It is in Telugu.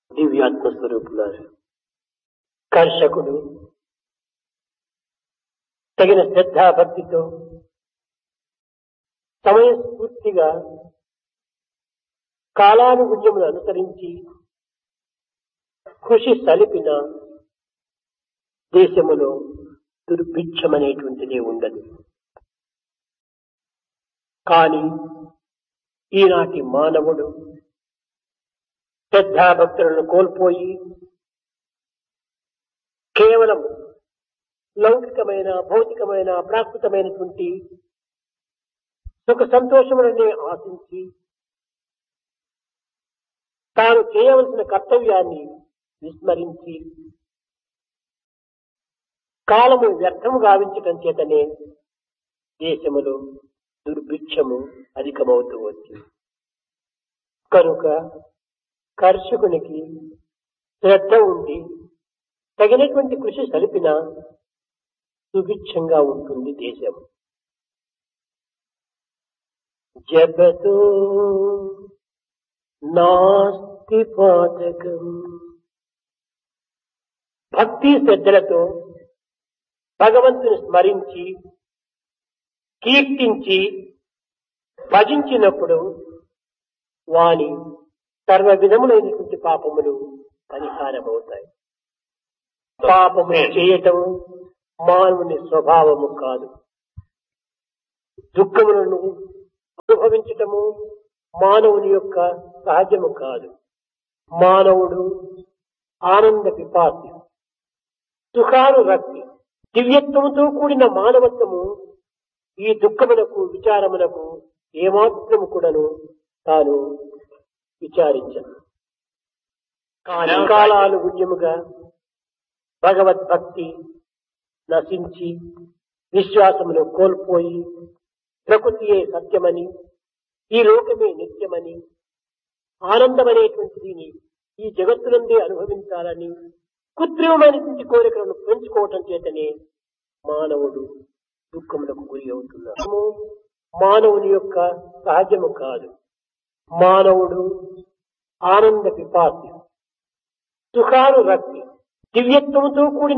దివ్యాత్మ స్వరూపులారు కర్షకుడు తగిన శ్రద్ధాభక్తితో సమయస్ఫూర్తిగా కాలానుగుణ్యమును అనుసరించి కృషి సలిపిన దేశములో దుర్భిక్షమనేటువంటిదే ఉండదు కానీ ఈనాటి మానవుడు శ్రద్ధాభక్తులను కోల్పోయి కేవలం లౌకికమైన భౌతికమైన ప్రాకృతమైనటువంటి సుఖ సంతోషములనే ఆశించి తాను చేయవలసిన కర్తవ్యాన్ని విస్మరించి కాలము వ్యర్థము గావించటం చేతనే దేశములో దుర్భిక్షము అధికమవుతూ వచ్చింది కనుక కర్షకునికి శ్రద్ధ ఉండి తగినటువంటి కృషి సలిపిన సుభిక్షంగా ఉంటుంది దేశం జగతో నాస్తి పాతకం భక్తి శ్రద్ధలతో భగవంతుని స్మరించి కీర్తించి భజించినప్పుడు వాని సర్వ విధములైనటువంటి పాపములు పరిహారమవుతాయి పాపము చేయటం మానవుని స్వభావము కాదు దుఃఖములను అనుభవించటము మానవుని యొక్క సహజము కాదు మానవుడు ఆనంద పిపాసి సుఖాను రక్తి దివ్యత్వముతో కూడిన మానవత్వము ఈ దుఃఖమునకు విచారమునకు ఏమాత్రము కూడాను తాను విచారించను కానీ కాలానుగుణ్యముగా భగవద్భక్తి నశించి విశ్వాసమును కోల్పోయి ప్రకృతియే సత్యమని ఈ లోకమే నిత్యమని ఆనందమనేటువంటిది ఈ జగత్తునందే అనుభవించాలని కృత్రిమమైనటువంటి కోరికలను పెంచుకోవటం చేతనే మానవుడు దుఃఖములకు గురి అవుతున్నాడు మానవుని యొక్క సహజము కాదు మానవుడు ఆనంద పిపాసి సుఖాను రక్తి దివ్యత్వముతో కూడిన